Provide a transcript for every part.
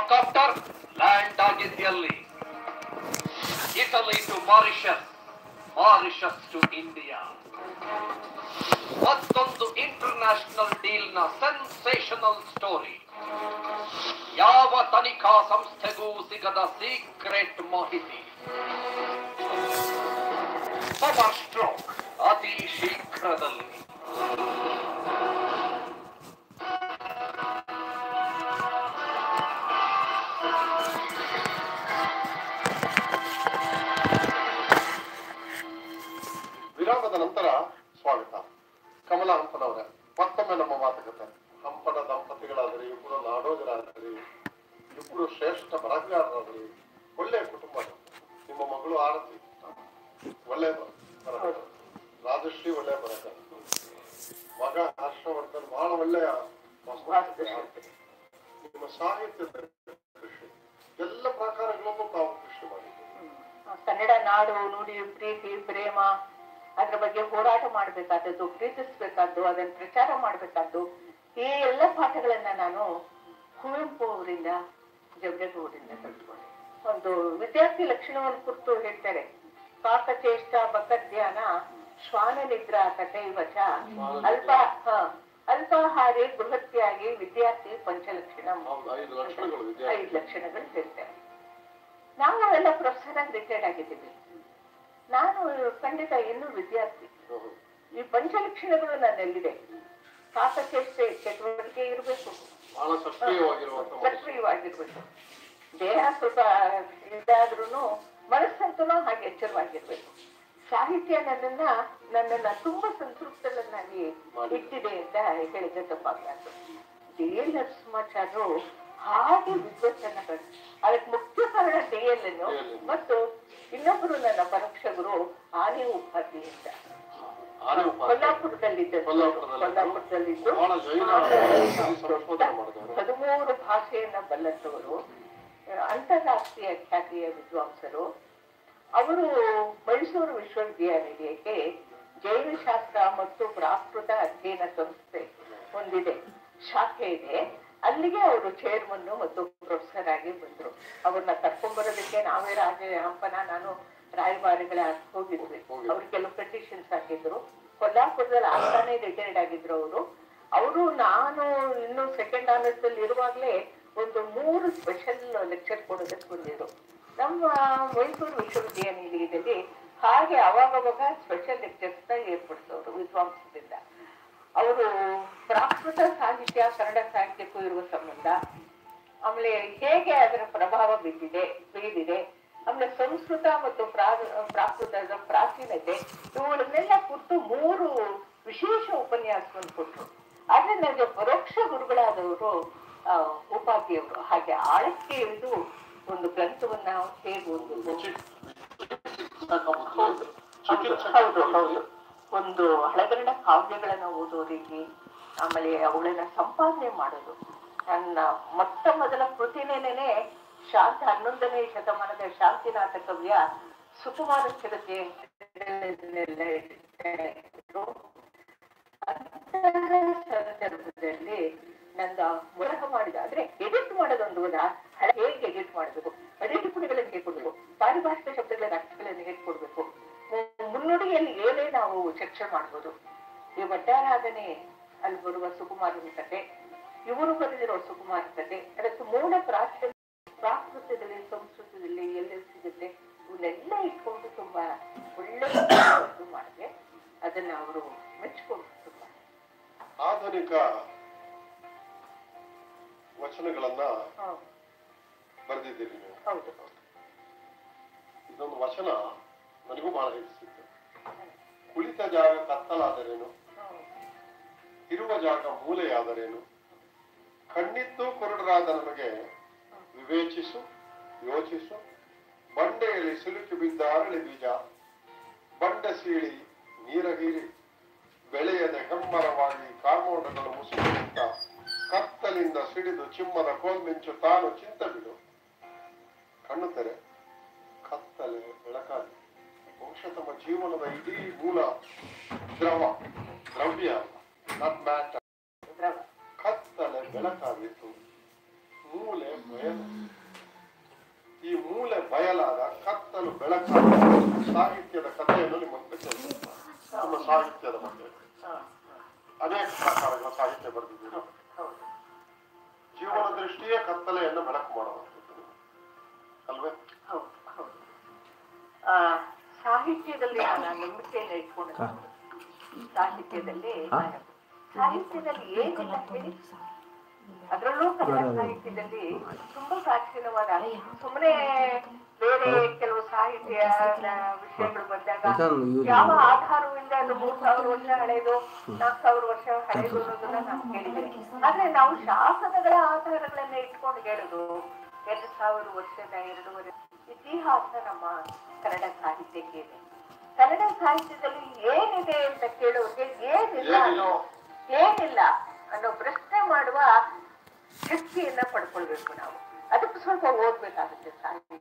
Helicopter land ಆಗಿದೆಯಲ್ಲಿ Italy to Mauritius Mauritius to India ಮತ್ತೊಂದು international deal ನ sensational story ಯಾವ ತನಿಖಾ ಸಂಸ್ಥೆಗೂ ಸಿಗದ ಸೀಕ್ರೆಟ್ ಮಾಹಿತಿ ಪವರ್ ಸ್ಟ್ರೋಕ್ ಅತಿ ಶೀಘ್ರದಲ್ಲಿ ವಿರಾಮದ ನಂತರ ಸ್ವಾಗತ ಕಮಲಾ ಹಂಪನವರೇ ಮತ್ತೊಮ್ಮೆ ನಮ್ಮ ಮಾತುಕತೆ ಹಂಪನ ದಂಪತಿಗಳಾದರೆ ಇಬ್ಬರು ನಾಡೋಜರಾದರೆ ಇಬ್ಬರು ಶ್ರೇಷ್ಠ ಬರಹಗಾರರಾದರೆ ಒಳ್ಳೆಯ ಕುಟುಂಬ ನಿಮ್ಮ ಮಗಳು ಆರತಿ ಒಳ್ಳೆಯ ಬರಹಗಾರ ರಾಜಶ್ರೀ ಒಳ್ಳೆಯ ಬರಹಗಾರ ಮಗ ಹರ್ಷವರ್ಧನ್ ಬಹಳ ಒಳ್ಳೆಯ ವಾಸ್ತುಶಿಲ್ಪಿ. ನಿಮ್ಮ ಸಾಹಿತ್ಯದ ಕೃಷಿ ಎಲ್ಲ ಪ್ರಕಾರಗಳನ್ನು ತಾವು ಕೃಷಿ ಮಾಡಿದ್ದೀರಿ ಕನ್ನಡ ನಾಡು ನುಡಿ ಪ್ರೀತಿ ಪ್ರೇಮ ಅದ್ರ ಬಗ್ಗೆ ಹೋರಾಟ ಮಾಡ್ಬೇಕಾದದ್ದು ಪ್ರೀತಿಸ್ಬೇಕಾದ್ದು ಅದನ್ನ ಪ್ರಚಾರ ಮಾಡ್ಬೇಕಾದ್ದು ಈ ಎಲ್ಲ ಪಾಠಗಳನ್ನ ನಾನು ಕುವೆಂಪು ಅವರಿಂದ ಜವರೇಗೌಡರಿಂದ ಕಲ್ತ್ಕೊಂಡೆ ಒಂದು ವಿದ್ಯಾರ್ಥಿ ಲಕ್ಷಣವನ್ನು ಕುರಿತು ಹೇಳ್ತಾರೆ ಕಾಕಚೇಷ್ಟ ಬಕಧ್ಯಾನ ಶ್ವಾನ ನಿದ್ರಾ ಕಥೈವಚ ಅಲ್ಪ ಹ, ಅಲ್ಪಾಹಾರಿ ಬೃಹತ್ಯಾಗಿ ವಿದ್ಯಾರ್ಥಿ ಪಂಚಲಕ್ಷಣ ಹೌದು ಐದು ಲಕ್ಷಣಗಳು ವಿದ್ಯಾರ್ಥಿ ಐದು ಲಕ್ಷಣಗಳು ಹೇಳ್ತಾರೆ ನಾವು ಎಲ್ಲ ಪ್ರೊಫೆಸರ್ ಆಗಿ ರಿಟೈರ್ಡ್ ಆಗಿದ್ದೀವಿ ನಾನು ಖಂಡಿತ ಇನ್ನೂ ವಿದ್ಯಾರ್ಥಿ ಹೌದು. ಈ ಪಂಚಲಕ್ಷಣಗಳು ನನ್ನಲ್ಲಿದೆ ಕಾಕಚೇಷ್ಟೆ ಚಟುವಟಿಕೆ ಇರಬೇಕು ಬಹಳ ಸಕ್ರಿಯವಾಗಿರುವಂತ ಮನುಷ್ಯ ಸಕ್ರಿಯವಾಗಿರ್ಬೇಕು ದೇಹ ಸ್ವಲ್ಪ ಇದಾದ್ರೂ ಮನಸ್ಸಂತೂ ಹಾಗೆ ಎಚ್ಚರವಾಗಿರ್ಬೇಕು ಸಾಹಿತ್ಯ ನನ್ನನ್ನ ನನ್ನನ್ನ ತುಂಬಾ ಸಂತೃಪ್ತರನ್ನಾಗಿ ಇಟ್ಟಿದೆ ಅಂತ ಹೇಳಿದ್ರೆ ತಪ್ಪಾಗಲಾರ್ದು ಡಿ ಎಲ್ ನರಸಿಂಹಾಚಾರ್ಯರು ಹಾಗೆ ವಿದ್ವತ್ತನ್ನ ಕಟ್ ಅದಕ್ಕೆ ಮುಖ್ಯ ಕಾರಣ ಡಿ ಎಲ್ ಮತ್ತು ಇನ್ನೊಬ್ಬರು ನನ್ನ ಪರೋಕ್ಷ ಗುರು ಆನೆ ಉಪಾಧಿ ಅಂತ ಆನೆ ಉಪಾಧ್ಯಾಯ. ಕೊಲ್ಲಾಪುರದಲ್ಲಿದ್ದ ಕೊಲ್ಲಾಪುರದಲ್ಲಿ. ಕೊಲ್ಲಾಪುರದಲ್ಲಿದ್ದು ಬಹಳ ಜೈನ ಸಂಶೋಧನೆ ಮಾಡಿದವರು ಹದಿಮೂರು ಭಾಷೆಯನ್ನ ಬಲ್ಲಂತವರು ಅಂತಾರಾಷ್ಟ್ರೀಯ ಖ್ಯಾತಿಯ ವಿದ್ವಾಂಸರು ಅವರು ಮೈಸೂರು ವಿಶ್ವವಿದ್ಯಾನಿಲಯಕ್ಕೆ ಜೈನ ಶಾಸ್ತ್ರ ಮತ್ತು ಪ್ರಾಕೃತ ಅಧ್ಯಯನ ಸಂಸ್ಥೆ ಹೊಂದಿದೆ ಶಾಖೆ ಇದೆ ಅಲ್ಲಿಗೆ ಅವರು ಚೇರ್ಮನ್ ಮತ್ತು ಪ್ರೊಫೆಸರ್ ಆಗಿ ಬಂದ್ರು ಅವ್ರನ್ನ ಕರ್ಕೊಂಡ್ಬರೋದಕ್ಕೆ ನಾವೇ ರಾಜ ಹಂಪನ ನಾನು ರಾಯಭಾರಿಗಳ ಹೋಗಿದ್ವಿ ಅವ್ರು ಕೆಲವು ಪೆಟಿಷನ್ಸ್ ಹಾಕಿದ್ರು ಕೊಲ್ಲಾಪುರದಲ್ಲಿ ಆಗ್ತಾನೆ ರಿಟೈರ್ಡ್ ಆಗಿದ್ರು ಅವರು ಅವರು ನಾನು ಇನ್ನು ಸೆಕೆಂಡ್ ಆನರ್ಸ್ ಅಲ್ಲಿ ಇರುವಾಗಲೇ ಒಂದು ಮೂರು ಸ್ಪೆಷಲ್ ಲೆಕ್ಚರ್ ಕೊಡೋದಕ್ಕೆ ಬಂದಿದ್ರು ನಮ್ಮ ಮೈಸೂರು ವಿಶ್ವವಿದ್ಯಾನಿಲಯದಲ್ಲಿ ಹಾಗೆ ಅವಾಗವಾಗ ಸ್ಪೆಷಲ್ ಲೆಕ್ಚರ್ಸ್ ನ ಏರ್ಪಡಿಸೋರು ವಿದ್ವಾಂಸದಿಂದ ಅವರು ಪ್ರಾಕೃತ ಸಾಹಿತ್ಯ ಕನ್ನಡ ಸಾಹಿತ್ಯಕ್ಕೂ ಇರುವ ಸಂಬಂಧ ಆಮೇಲೆ ಹೇಗೆ ಅದರ ಪ್ರಭಾವ ಬಿದ್ದಿದೆ ಬೀರಿದೆ ಆಮೇಲೆ ಸಂಸ್ಕೃತ ಮತ್ತು ಪ್ರಾ- ಪ್ರಾಕೃತದ ಪ್ರಾಚೀನತೆ ಇವುಗಳನ್ನೆಲ್ಲ ಕುರಿತು ಮೂರು ವಿಶೇಷ ಉಪನ್ಯಾಸವನ್ನು ಕೊಟ್ಟರು ಆದ್ರೆ ನನಗೆ ಪರೋಕ್ಷ ಗುರುಗಳಾದವರು ಆ, ಉಪಾಧ್ಯಾಯವರು ಹಾಗೆ ಆಳಕ್ಕೆ ಇಳಿದು ಒಂದು ಗ್ರಂಥವನ್ನ ಹೇಗೆ ಒಂದು ಹೌದು ಹೌದು ಹೌದು ಹೌದು ಒಂದು ಹಳೆಗನ್ನಡ ಕಾವ್ಯಗಳನ್ನ ಓದೋ ರೀತಿ ಆಮೇಲೆ ಅವುಗಳನ್ನ ಸಂಪಾದನೆ ಮಾಡೋದು ನನ್ನ ಮೊಟ್ಟ ಮೊದಲ ಕೃತಿನೇನೆ ಶಾಂತ ಹನ್ನೊಂದನೇ ಶತಮಾನದ ಶಾಂತಿನಾಥ ಕವ್ಯ ಸುಕುಮಾರ ಚಿರತೆ ಸಂದರ್ಭದಲ್ಲಿ ನನ್ನ ಬರಹ ಮಾಡಿದ ಅಂದ್ರೆ ಎಡಿಟ್ ಮಾಡೋದೊಂದು ಹೌದಾ ಹಳೆ ಹೇಗೆ ಎಡಿಟ್ ಮಾಡಬೇಕು ಅಡಿಟಿಪುಣಿಗಳನ್ನು ಹೇಗೆ ಕೊಡಬೇಕು ಪಾರಿಭಾಷಿಕ ಶಬ್ದಗಳ ಅರ್ಥಗಳನ್ನು ಹೇಗೆ ಕೊಡಬೇಕು ಮುನ್ನುಡಿಯಲ್ಲಿ ಏನೇ ನಾವು ಚರ್ಚೆ ಮಾಡ್ಬೋದು ಈ ವಡ್ಡಾರಾಧನೆ ಅಲ್ಲಿ ಬರುವ ಸುಕುಮಾರನ ಕತೆ ಇವರು ಬರೆದಿರೋ ಸುಕುಮಾರ ಕತೆ ಅದಕ್ಕೆ ಮೂಲ ಪ್ರಾಚೀನ ಪ್ರಾಕೃತದಲ್ಲಿ ಸಂಸ್ಕೃತದಲ್ಲಿ ಎಲ್ಲೆಲ್ಲಿ ಸಿಗುತ್ತೆ ಇವನ್ನೆಲ್ಲ ಇಟ್ಕೊಂಡು ತುಂಬಾ ಒಳ್ಳೆ ಮಾಡಿದೆ ಅದನ್ನ ಅವರು ಮೆಚ್ಕೊಂಡು ತುಂಬಾ ಆಧುನಿಕ ವಚನಗಳನ್ನ ಹೌದು ಬರೆದಿದ್ದೀರಿ ನೀವು ಹೌದು ಹೌದು ಇದೊಂದು ವಚನ ನನಗೂ ಬಹಳ ಹಿಡಿಸಿತ್ತು ಕುಳಿತ ಜಾಗ ಕತ್ತಲಾದರೇನು ಹೌದು ಇರುವ ಜಾಗ ಮೂಲೆಯಾದರೇನು ಕಣ್ಣಿದ್ದು ಕುರುಡರಾದ ನಮಗೆ ವಿವೇಚಿಸು ಯೋಚಿಸು ಬಂಡೆಯಲ್ಲಿ ಸಿಲುಕಿ ಬಿದ್ದ ಅರಳಿ ಬೀಜ ಬಂಡೆ ಸೀಳಿ ನೀರ ಹೀರಿ ಬೆಳೆಯದೆ ಹೆಮ್ಮರವಾಗಿ ಕಾರ್ಮೋಡಗಳು ಮುಸುಕಿನಿಂದ ಕತ್ತಲಿಂದ ಸಿಡಿದು ಚಿಮ್ಮದ ಕೋಲ್ಮಿಂಚು ತಾನು ಚಿಂತ ಬಿಡು ಕಣ್ಣು ತೆರೆ ಕತ್ತಲೆ ಬೆಳಕಾಗಿ ಬಹುಶಃ ತಮ್ಮ ಜೀವನದ ಇಡೀ ಮೂಲ ದ್ರವ ದ್ರವ್ಯ ನಾಟ್ ಮ್ಯಾಟರ್ ದ್ರವ ಕತ್ತಲೆ ಬೆಳಕಾಗಿತ್ತು ಮೂಲೆ ಬಯಲು ಮೊದಲು ಬೆಳಕು ಸಾಹಿತ್ಯದ ಕಥೆಯನ್ನು ನಿಮ್ಮ ಮುಂದೆ ಕೇಳ್ತೀನಿ. ನಿಮ್ಮ ಸಾಹಿತ್ಯದ ಬಗ್ಗೆ ಹ, ಅನೇಕ ಪ್ರಕಾರಗಳ ಸಾಹಿತ್ಯ ಬರೆದಿದ್ದೀರಿ ಹೌದು ಜೀವನ ದೃಷ್ಟಿಯೇ ಕತ್ತಲೆಯನ್ನು ಬೆಳಕು ಮಾಡುವಂಥದ್ದು ಅಲ್ವೇ ಹೌದು ಹೌದು ಆ, ಸಾಹಿತ್ಯದಲ್ಲಿ ನಾನು ನಂಬಿಕೆಯನ್ನು ಇಟ್ಕೊಂಡು ಸಾಹಿತ್ಯದಲ್ಲಿ ಸಾಹಿತ್ಯದಲ್ಲಿ ಏನಿಲ್ಲ ಹೇಳಿ ಅದರಲ್ಲೂ ಕನ್ನಡ ಸಾಹಿತ್ಯದಲ್ಲಿ ತುಂಬಾ ಪ್ರಾಚೀನವಾದ ಸುಮ್ಮನೆ ಬೇರೆ ಕೆಲವು ಸಾಹಿತ್ಯ ವಿಷಯಗಳು ಬಂದಾಗ ಯಾವ ಆಧಾರವಿಲ್ಲ ಅದು ಮೂರ್ ಸಾವಿರ ವರ್ಷ ಹಳೆಯದು ನಾಲ್ಕು ಸಾವಿರ ವರ್ಷ ಹಳೆಯದು ಅನ್ನೋದನ್ನ ನಾನು ಕೇಳಿದ್ದೀನಿ ಆದ್ರೆ ನಾವು ಶಾಸನಗಳ ಆಧಾರಗಳನ್ನ ಇಟ್ಕೊಂಡು ಹೇಳುದು ಎರಡು ಸಾವಿರ ವರ್ಷದ ಎರಡೂವರೆ ಇತಿಹಾಸ ನಮ್ಮ ಕನ್ನಡ ಸಾಹಿತ್ಯಕ್ಕೆ ಇದೆ ಕನ್ನಡ ಸಾಹಿತ್ಯದಲ್ಲಿ ಏನಿದೆ ಅಂತ ಕೇಳೋಕೆ ಏನಿಲ್ಲ ಏನಿಲ್ಲ ಏನಿಲ್ಲ ಅನ್ನೋ ಪ್ರಶ್ನೆ ಮಾಡುವ ಶಕ್ತಿಯನ್ನ ಪಡ್ಕೊಳ್ಬೇಕು ನಾವು ಅದಕ್ಕೆ ಸ್ವಲ್ಪ ಓದ್ಬೇಕಾಗುತ್ತೆ ಸಾಹಿತ್ಯ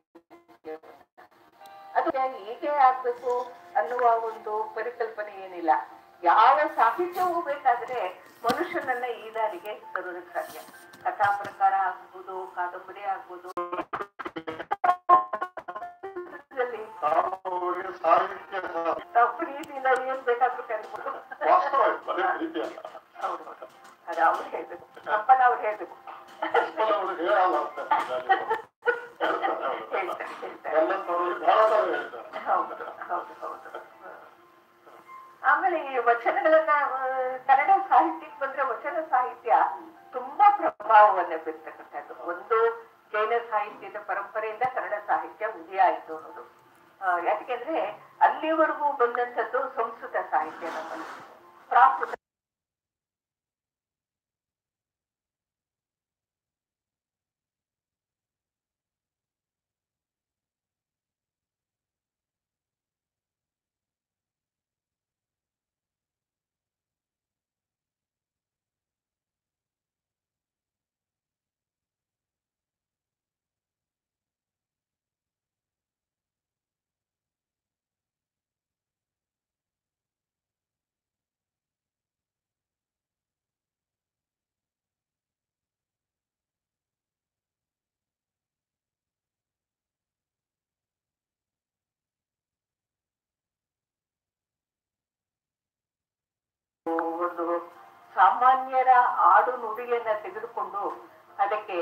ಅದು ಹೀಗೆ ಆಗ್ಬೇಕು ಅನ್ನುವ ಒಂದು ಪರಿಕಲ್ಪನೆ ಏನಿಲ್ಲ ಯಾವ ಸಾಹಿತ್ಯವೂ ಬೇಕಾದ್ರೆ ಮನುಷ್ಯನನ್ನ ಈ ದಾರಿಗೆ ತರೋದಕ್ಕೆ ಸಾಧ್ಯ ಕಥಾ ಪ್ರಕಾರ ಆಗ್ಬೋದು ಕಾದಂಬರಿ ಆಗ್ಬೋದು ಇದ್ರಲ್ಲಿ ಅವರಿಗೆ ಸಾಹಿತ್ಯ ಸಹ ನಾವು ಪ್ರೀತಿಯಿಂದ ಏನ್ ಬೇಕಾದ್ರೂ ಕರಿಬೋದು ವಾಸ್ತವ ಬರೀ ಪ್ರೀತಿ ಅಲ್ಲ ಹೌದು ಹೌದು. ಅದು ಅವ್ರು ಹೇಳ್ಬೇಕು ಅಪ್ಪನ ಅವ್ರು ಹೇಳ್ಬೇಕು ಅಷ್ಟೆಲ್ಲ ಅವ್ರಿಗೆ ಹೇಳಲ್ಲ ಅಂತ ಹೇಳ್ತಾರೆ ನೀವು. ಹೇಳ್ತಾರೆ ಅವ್ರು. ಹೇಳ್ತಾರೆ ಹೇಳ್ತಾರೆ ನನ್ನಂಥವ್ರಿಗೆ ಬಹಳ ಸಲ ಹೇಳ್ತಾರೆ ಹೌದು ಹೌದು ಹೌದು ಹ್ಮ್. ಆಮೇಲೆ ಈ ವಚನಗಳನ್ನ ಆ, ಕನ್ನಡ ಸಾಹಿತ್ಯಕ್ಕೆ ಬಂದ್ರೆ ವಚನ ಸಾಹಿತ್ಯ ತುಂಬಾ ಪ್ರಭಾವವನ್ನ ಬೀರ್ತಕ್ಕಂಥದ್ದು ಒಂದು ಜೈನ ಸಾಹಿತ್ಯದ ಪರಂಪರೆಯಿಂದ ಕನ್ನಡ ಸಾಹಿತ್ಯ ಉದಯ ಆಯ್ತು ಅನ್ನೋದು ಆ, ಯಾಕೆಂದ್ರೆ ಅಲ್ಲಿವರೆಗೂ ಬಂದಂಥದ್ದು ಸಂಸ್ಕೃತ ಸಾಹಿತ್ಯ ನಮ್ಮಲ್ಲಿ ಪ್ರಾಕೃತ ಒಂದು ಸಾಮಾನ್ಯರ ಆಡು ನುಡಿಯನ್ನ ತೆಗೆದುಕೊಂಡು ಅದಕ್ಕೆ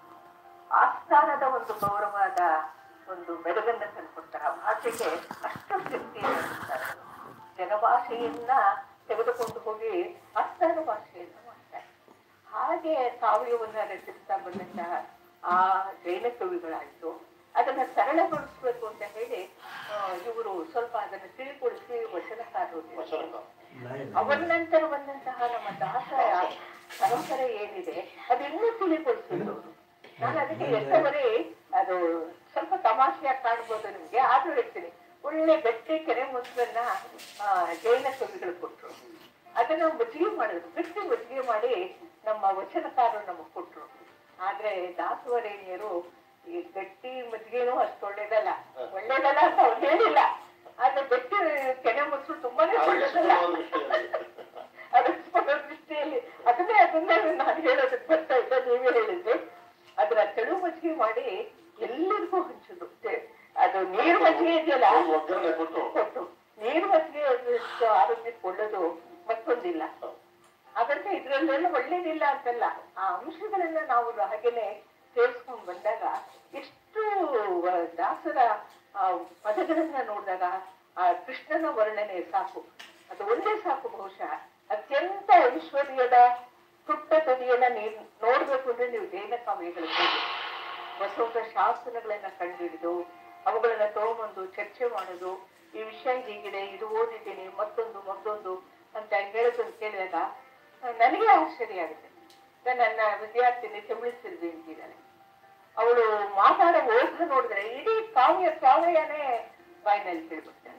ಆಸ್ಥಾನದ ಒಂದು ಗೌರವದ ಒಂದು ಮೆರುಗನ್ನ ತಂದ್ಕೊಡ್ತಾರೆ ಆ ಭಾಷೆಗೆ ಅಷ್ಟು ಶಕ್ತಿಯನ್ನು ಕೊಡ್ತಾರೆ ಜನಭಾಷೆಯನ್ನ ತೆಗೆದುಕೊಂಡು ಹೋಗಿ ಆಸ್ಥಾನ ಭಾಷೆಯನ್ನು ಮಾಡ್ತಾರೆ ಹಾಗೆ ಕಾವ್ಯವನ್ನ ರಚಿಸ್ತಾ ಬಂದಂತಹ ಆ ಜೈನ ಕವಿಗಳಾಯ್ತು ಅದನ್ನ ಸರಳಗೊಳಿಸ್ಬೇಕು ಅಂತ ಹೇಳಿ ಇವರು ಸ್ವಲ್ಪ ಅದನ್ನ ತಿಳಿಗೊಳಿಸಿ ವಚನಕಾರರು ವಚನಕಾರ ಅವರ ನಂತರ ಬಂದಂತಹ ನಮ್ಮ ದಾಸರ ಪರಂಪರೆ ಏನಿದೆ ಅದೆಲ್ಲೂ ತಿಳಿಗೊಳಿಸಿದ್ರು ನಾನು ಅದಕ್ಕೆ ಎಷ್ಟವರೆ ಅದು ಸ್ವಲ್ಪ ತಮಾಷೆಯಾಗಿ ಕಾಣ್ಬೋದು ನಿಮ್ಗೆ ಆದ್ರೂ ಹೇಳ್ತೀನಿ ಒಳ್ಳೆ ಗಟ್ಟಿ ಕೆರೆ ಮುಸುಗನ್ನ ಆ, ಜೈನ ಕವಿಗಳು ಕೊಟ್ರು ಅದನ್ನ ಮಜ್ಜಿಗೆ ಮಾಡಿದ್ರು ಗಟ್ಟಿ ಮಜ್ಜಿಗೆ ಮಾಡಿ ನಮ್ಮ ವಚನಕಾರರು ನಮಗ್ ಕೊಟ್ರು ಆದ್ರೆ ದಾಸವರೇಣಿಯರು ಈ ಗಟ್ಟಿ ಮಜ್ಜಿಗೆನೂ ಅಷ್ಟು ಒಳ್ಳೇದಲ್ಲ ಒಳ್ಳೇದಲ್ಲ ಅಂತ ಅವ್ರು ಹೇಳಿಲ್ಲ ಆದ್ರೆ ಗಟ್ಟಿ ಕೆನೆ ಮೊಸರು ತುಂಬಾನೇ ಅವರಿಗೆ ಒಳ್ಳೇದಲ್ಲ ಸುಲಭವಾದ ವಿಷಯ ಅದರ ದೃಷ್ಟಿಯಲ್ಲಿ ಅದನ್ನೇ ಅದನ್ನೇ ನಾನು ಹೇಳೋದಕ್ಕೆ ಬರ್ತಾ ಇದ್ದೆ ನೀವೇ ಹೇಳಿದ್ರಿ ಅದರ ತೆಳು ಮಜ್ಜಿಗೆ ಮಾಡಿ ಎಲ್ಲರಿಗೂ ಹಂಚಿದ್ರು ತೆ- ಅದು ನೀರು ಮಜ್ಜಿಗೆ ಇದೆಯಲ್ಲ ಒಗ್ಗರಣೆ ಕೊಟ್ಟು ಕೊಟ್ಟು ನೀರು ಮಜ್ಜಿಗೆ ಅಷ್ಟು ಆರೋಗ್ಯಕ್ಕೆ ಒಳ್ಳೇದು ಮತ್ತೊಂದಿಲ್ಲ ಹಾಗಂತ ಇದ್ರಲ್ಲೆಲ್ಲ ಒಳ್ಳೇದಿಲ್ಲ ಅಂತಲ್ಲ ಆ ಅಂಶಗಳನ್ನ ನಾವು ಹಾಗೇನೆ ಸೇರಿಸ್ಕೊಂಡು ಬಂದಾಗ ಎಷ್ಟು ಆ, ದಾಸರ ಆ, ಪದಗಳನ್ನ ನೋಡಿದಾಗ ಆ ಕೃಷ್ಣನ ವರ್ಣನೆ ಸಾಕು ಅದು ಒಂದೇ ಸಾಕು ಬಹುಶಃ ಅತ್ಯಂತ ಐಶ್ವರ್ಯದ ಪುಟ್ಟ ತುದಿಯನ್ನ ನೀವು ನೋಡ್ಬೇಕು ಅಂದ್ರೆ ನೀವು ಜೈನ ಕಾವ್ಯಗಳಿಗೆ ಹೋಗಿ ಬಸವನ ಶಾಸನಗಳನ್ನ ಕಂಡುಹಿಡಿದು ಅವುಗಳನ್ನ ತಗೊಂಬಂದು ಚರ್ಚೆ ಮಾಡೋದು ಈ ವಿಷಯ ಹೀಗಿದೆ ಇದು ಓದಿದ್ದೀನಿ ಮತ್ತೊಂದು ಮತ್ತೊಂದು ಅಂತ ಹೇಳೋದನ್ನು ಕೇಳಿದಾಗ ಆ, ನನಗೆ ಆಶ್ಚರ್ಯ ಆಗುತ್ತೆ ಈಗ ನನ್ನ ವಿದ್ಯಾರ್ಥಿನಿ ತಮಿಳಿಸಿರ್ವಿ ಅಂತಿದ್ದಾಳೆ ಅವಳು ಮಾತಾಡೋ ಓದ್ಲು ನೋಡಿದ್ರೆ ಇಡೀ ಕಾವ್ಯ ಕಾವ್ಯನೇ ಬಾಯಿನಲ್ಲಿ ಕೇಳ್ಬಿಡ್ತಾಳೆ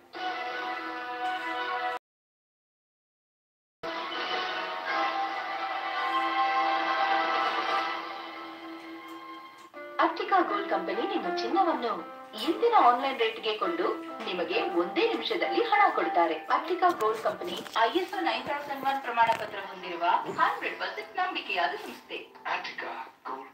ಅರ್ಟಿಕಾ ಗೋಲ್ಡ್ ಕಂಪನಿ ನಿಮ್ಮ ಚಿನ್ನವನ್ನು ಇಂದಿನ ಆನ್ಲೈನ್ ರೇಟ್ಗೆ ಕೊಂಡು ನಿಮಗೆ ಒಂದೇ ನಿಮಿಷದಲ್ಲಿ ಹಣ ಕೊಡ್ತಾರೆ Attica gold company ISO nine thousand one ಪ್ರಮಾಣ ಪತ್ರ ಹೊಂದಿರುವ ಹಂಡ್ರೆಡ್ ಪರ್ಸೆಂಟ್ ನಂಬಿಕೆಯಾದ ಸಂಸ್ಥೆ Attica Gold